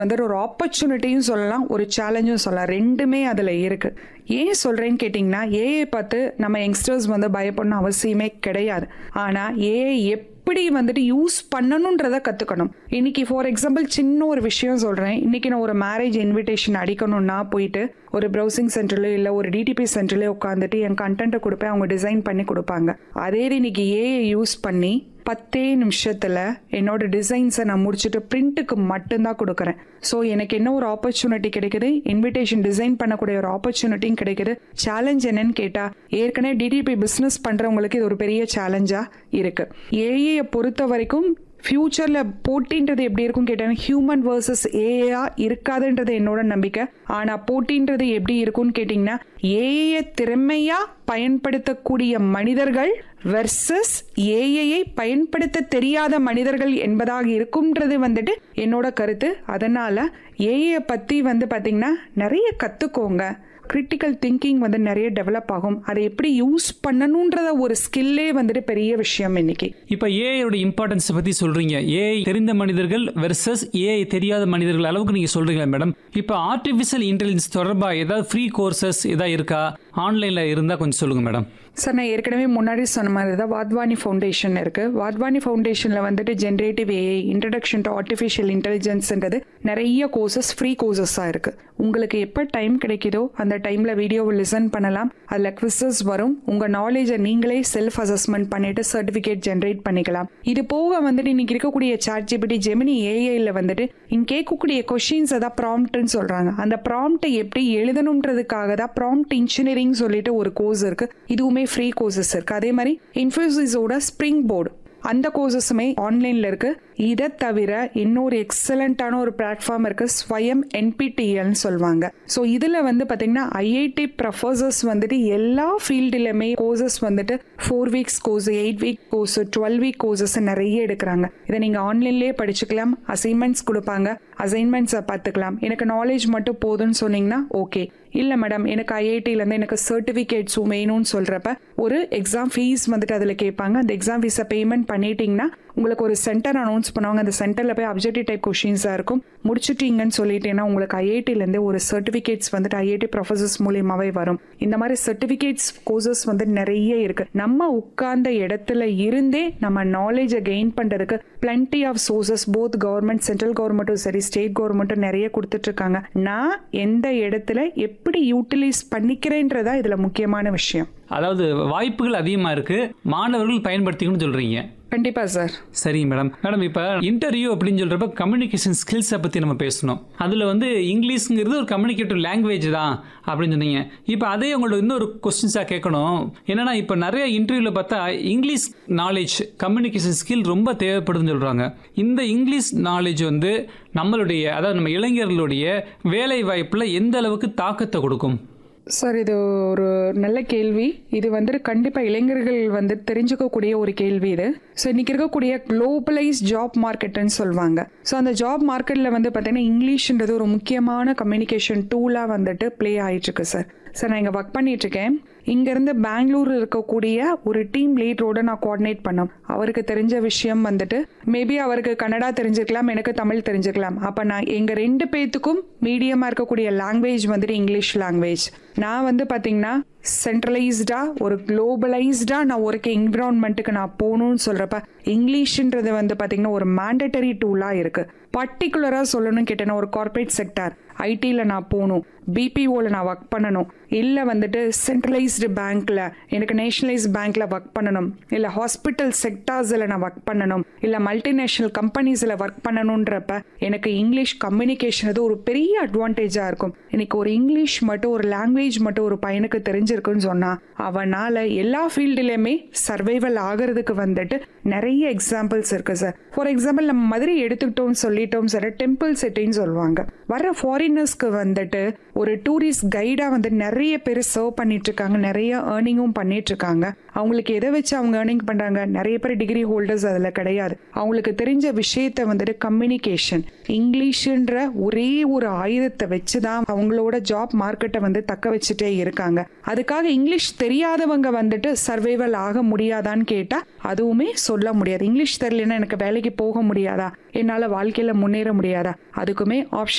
வந்து ஒரு ஆப்பர்ச்சுனிட்டியும் சொல்லலாம் ஒரு சேலஞ்சும் சொல்லலாம் ரெண்டுமே அதில் இருக்கு ஏன் சொல்றேன்னு கேட்டிங்கன்னா ஏஐ பார்த்து நம்ம யங்ஸ்டர்ஸ் வந்து பயப்படணும் அவசியமே கிடையாது ஆனால் ஏஐ எப்படி வந்துட்டு யூஸ் பண்ணணுன்றத கற்றுக்கணும் இன்னைக்கு ஃபார் எக்ஸாம்பிள் சின்ன ஒரு விஷயம் சொல்கிறேன் இன்னைக்கு நான் ஒரு மேரேஜ் இன்விடேஷன் அடிக்கணும்னா போயிட்டு ஒரு ப்ரௌசிங் சென்டர்ல இல்லை ஒரு டிடிபி சென்டர்ல உட்காந்துட்டு என் கண்டென்ட்டை கொடுப்பேன் அவங்க டிசைன் பண்ணி கொடுப்பாங்க அதே இது இன்னைக்கு ஏஐ யூஸ் பண்ணி பத்தே நிமிஷத்தில் என்னோட டிசைன்ஸை நான் முடிச்சுட்டு பிரிண்ட்டுக்கு மட்டும்தான் கொடுக்குறேன் ஸோ எனக்கு என்ன ஒரு ஆப்பர்ச்சுனிட்டி கிடைக்குது இன்விடேஷன் டிசைன் பண்ணக்கூடிய ஒரு ஆப்பர்ச்சுனிட்டியும் கிடைக்குது சேலஞ்ச் என்னன்னு கேட்டால் ஏற்கனவே டிடிபி பிஸ்னஸ் பண்ணுறவங்களுக்கு இது ஒரு பெரிய சேலஞ்சாக இருக்குது ஏஐயை பொறுத்த வரைக்கும் ஃப்யூச்சரில் போட்டின்றது எப்படி இருக்கும் கேட்டாங்கன்னா ஹியூமன் வர்சஸ் ஏஐயா இருக்காதுன்றது என்னோட நம்பிக்கை ஆனால் போட்டின்றது எப்படி இருக்கும்னு கேட்டிங்கன்னா ஏஐயை திறமையாக பயன்படுத்தக்கூடிய மனிதர்கள் வெர்சஸ் ஏஐயை பயன்படுத்த தெரியாத மனிதர்கள் என்பதாக இருக்கும்ன்றது வந்துட்டு என்னோட கருத்து அதனால ஏஐயை பற்றி வந்து பார்த்தீங்கன்னா நிறைய கற்றுக்கோங்க கிரிட்டிக்கல் திங்கிங் வந்து நிறைய டெவலப் ஆகும் அதை எப்படி யூஸ் பண்ணணுன்றத ஒரு ஸ்கில்லே வந்துட்டு பெரிய விஷயம் இன்னைக்கு இப்போ ஏஐயோட இம்பார்ட்டன்ஸ் பத்தி சொல்றீங்க ஏஐ தெரிந்த மனிதர்கள் வெர்சஸ் ஏஐ தெரியாத மனிதர்கள் அளவுக்கு நீங்க சொல்றீங்களா மேடம் இப்போ ஆர்டிஃபிஷியல் இன்டெலிஜென்ஸ் தொடர்பா ஏதாவது ஃப்ரீ கோர்சஸ் ஏதாவது இருக்கா ஆன்லைன்ல இருந்தா கொஞ்சம் சொல்லுங்க மேடம் சார் நான் ஏற்கனவே முன்னாடி சொன்ன மாதிரி தான் வாத்வானி ஃபவுண்டேஷன் இருக்கு வாத்வானி ஃபவுண்டேஷனில் வந்துட்டு generative AI introduction to artificial இன்டெலிஜென்ஸ்ன்றது நிறைய கோர்சஸ் ஃப்ரீ கோர்சஸாக இருக்கு உங்களுக்கு எப்போ டைம் கிடைக்குதோ அந்த டைமில் வீடியோவை லிசன் பண்ணலாம் அதில் குவிசஸ் வரும் உங்கள் நாலேஜை நீங்களே செல்ஃப் அசஸ்மெண்ட் பண்ணிட்டு சர்டிஃபிகேட் ஜென்ரேட் பண்ணிக்கலாம் இது போக வந்துட்டு இன்னைக்கு இருக்கக்கூடிய சாட் ஜிபிடி ஜெமினி ஏஐயில் வந்துட்டு இங்க கேட்கக்கூடிய கொஷின்ஸ் அதான் ப்ராம்ப்ட்னு சொல்கிறாங்க அந்த ப்ராம்ப்டை எப்படி எழுதணுன்றதுக்காக தான் ப்ராம்ப்ட் இன்ஜினியரிங் சொல்லிட்டு ஒரு கோர்ஸ் இருக்கு இதுவுமே ஃப்ரீ கோர்சஸ் இருக்கு அதே மாதிரி இன்ஃபோசிஸோட ஸ்ப்ரிங் போர்டு அந்த கோர்சஸுமே ஆன்லைனில் இருக்கு இதை தவிர இன்னொரு எக்ஸலண்ட்டான ஒரு பிளாட்ஃபார்ம் இருக்கு ஸ்வயம் என்பிடிஎல்னு சொல்லுவாங்க ஸோ இதில் வந்து பார்த்தீங்கன்னா ஐஐடி ப்ரொஃபசர்ஸ் வந்துட்டு எல்லா ஃபீல்டுலையுமே கோர்சஸ் வந்துட்டு four weeks course eight week course twelve week courses நிறைய எடுக்கிறாங்க இதை நீங்கள் ஆன்லைன்லேயே படிச்சுக்கலாம் அசைன்மெண்ட்ஸ் கொடுப்பாங்க அசைன்மெண்ட்ஸை பார்த்துக்கலாம் எனக்கு நாலேஜ் மட்டும் போதும்னு சொன்னீங்கன்னா ஓகே இல்லை மேடம் எனக்கு ஐஐடியிலேருந்து எனக்கு சர்டிஃபிகேட்ஸும் வேணும்னு சொல்கிறப்ப ஒரு எக்ஸாம் ஃபீஸ் வந்துட்டு அதில் கேட்பாங்க அந்த எக்ஸாம் ஃபீஸை பேமெண்ட் பண்ணிட்டீங்கன்னா உங்களுக்கு ஒரு சென்டர் அனௌன்ஸ் பண்ணுவாங்க அந்த சென்டரில் போய் அப்ஜெக்டிவ் டைப் கொஷின்ஸாக இருக்கும் முடிச்சுட்டீங்கன்னு சொல்லிட்டீங்கன்னா உங்களுக்கு ஐஐடிலேருந்து ஒரு சர்டிஃபிகேட்ஸ் வந்துட்டு ஐஐடி ப்ரொஃபசர்ஸ் மூலியமாகவே வரும் இந்த மாதிரி சர்டிஃபிகேட்ஸ் கோர்சஸ் வந்து நிறைய இருக்கு நம்ம உட்கார்ந்த இடத்துல இருந்தே நம்ம நாலேஜை கெயின் பண்ணுறதுக்கு plenty of sources both government central கவர்மெண்ட்டும் சரி ஸ்டேட் கவர்மெண்ட்டும் நிறைய கொடுத்துட்டு இருக்காங்க நான் எந்த இடத்துல எப்படி யூட்டிலைஸ் பண்ணிக்கிறேன்றதா இதுல முக்கியமான விஷயம் அதாவது வாய்ப்புகள் அதிகமா இருக்கு மாணவர்கள் பயன்படுத்திக்கணும்னு சொல்றீங்க கண்டிப்பா சார் சரிங்க மேடம் மேடம் இப்போ இன்டர்வியூ அப்படின்னு சொல்றப்ப கம்யூனிகேஷன் ஸ்கில்ஸை பற்றி நம்ம பேசணும் அதில் வந்து இங்கிலீஷ்ங்கிறது ஒரு கம்யூனிகேட்டிவ் லாங்குவேஜ் தான் அப்படின்னு சொன்னீங்க இப்போ அதே உங்களோட இன்னொரு கொஸ்டின்ஸாக கேட்கணும் என்னன்னா இப்போ நிறைய இன்டர்வியூவில் பார்த்தா இங்கிலீஷ் நாலேஜ் கம்யூனிகேஷன் ஸ்கில் ரொம்ப தேவைப்படுதுன்னு சொல்கிறாங்க இந்த இங்கிலீஷ் நாலேஜ் வந்து நம்மளுடைய அதாவது நம்ம இளைஞர்களுடைய வேலை வாய்ப்பில் எந்த அளவுக்கு தாக்கத்தை கொடுக்கும் சார் இது ஒரு நல்ல கேள்வி இது வந்துட்டு கண்டிப்பாக இளைஞர்கள் வந்து தெரிஞ்சுக்கக்கூடிய ஒரு கேள்வி இது ஸோ இன்னைக்கு இருக்கக்கூடிய குளோபலைஸ் ஜாப் மார்க்கெட்டுன்னு சொல்லுவாங்க ஸோ அந்த ஜாப் மார்க்கெட்டில் வந்து பார்த்தீங்கன்னா இங்கிலீஷ்ன்றது ஒரு முக்கியமான கம்யூனிகேஷன் டூலாக வந்துட்டு ப்ளே ஆயிட்டுருக்கு சார் சார் நான் இங்கே ஒர்க் பண்ணிட்டு இருக்கேன் இங்கேருந்து பெங்களூர் இருக்கக்கூடிய ஒரு டீம் லீடரோட நான் கோஆர்டினேட் பண்ணோம் அவருக்கு தெரிஞ்ச விஷயம் வந்துட்டு மேபி அவருக்கு கன்னடா தெரிஞ்சிருக்கலாம் எனக்கு தமிழ் தெரிஞ்சிருக்கலாம் அப்போ நான் எங்கள் ரெண்டு பேத்துக்கும் மீடியமாக இருக்கக்கூடிய லாங்குவேஜ் வந்துட்டு இங்கிலீஷ் லாங்குவேஜ் நான் வந்து பார்த்தீங்கன்னா சென்ட்ரலைஸ்டாக ஒரு குளோபலைஸ்டாக நான் ஒரு என்விரான்மெண்ட்டுக்கு நான் போகணும்னு சொல்கிறப்ப இங்கிலீஷ்ன்றது வந்து பார்த்தீங்கன்னா ஒரு மேண்டட்டரி டூலாக இருக்குது பர்டிகுலராக சொல்லணும்னு கேட்டேன்னா ஒரு கார்ப்பரேட் செக்டார் ஐடியில் நான் போகணும் பிபிஓவில் நான் ஒர்க் பண்ணணும் இல்லை வந்துட்டு சென்ட்ரலைஸ்டு பேங்க்கில் எனக்கு நேஷனலைஸ் பேங்க்கில் ஒர்க் பண்ணணும் இல்லை ஹாஸ்பிட்டல் செக்டார்ஸில் நான் ஒர்க் பண்ணணும் இல்லை மல்டிநேஷ்னல் கம்பெனிஸில் ஒர்க் பண்ணணுன்றப்ப எனக்கு இங்கிலீஷ் கம்யூனிகேஷன் அது ஒரு பெரிய அட்வான்டேஜாக இருக்கும் இன்னைக்கு ஒரு இங்கிலீஷ் மட்டும் ஒரு லாங்குவேஜ் மட்டும் ஒரு பையனுக்கு தெரிஞ்சிருக்குன்னு சொன்னால் அவனால் எல்லா ஃபீல்டுலையுமே சர்வைவல் ஆகிறதுக்கு வந்துட்டு நிறைய எக்ஸாம்பிள்ஸ் இருக்கு சார் ஃபார் எக்ஸாம்பிள் நம்ம மதுரை எடுத்துக்கிட்டோம் சொல்லிட்டோம் சார் டெம்பிள் சிட்டின்னு சொல்லுவாங்க வர ஃபாரினர்ஸ்க்கு வந்துட்டு ஒரு டூரிஸ்ட் கைடாக வந்து நிறைய பேர் சர்வ் பண்ணிட்டு இருக்காங்க நிறைய ஏர்னிங்கும் பண்ணிட்டு இருக்காங்க அவங்களுக்கு எதை வச்சு அவங்க ஏர்னிங் பண்றாங்க நிறைய பேர் டிகிரி ஹோல்டர்ஸ் அதுல கிடையாது அவங்களுக்கு தெரிஞ்ச விஷயத்த வந்துட்டு கம்யூனிகேஷன் இங்கிலீஷ்ன்ற ஒரே ஒரு ஆயுதத்தை வச்சு தான் அவங்களோட ஜாப் மார்க்கெட்டை வந்து தக்க வச்சுட்டே இருக்காங்க அதுக்காக இங்கிலீஷ் தெரியாதவங்க வந்துட்டு சர்வைவல் ஆக முடியாதான்னு கேட்டா அதுவுமே சொல்ல முடியாது இங்கிலீஷ் தெரியலன்னா எனக்கு வேலைக்கு போக முடியாதா என்னால வாழ்க்கையில முன்னேற முடியாதா அதுக்குமே ஆப்ஷன்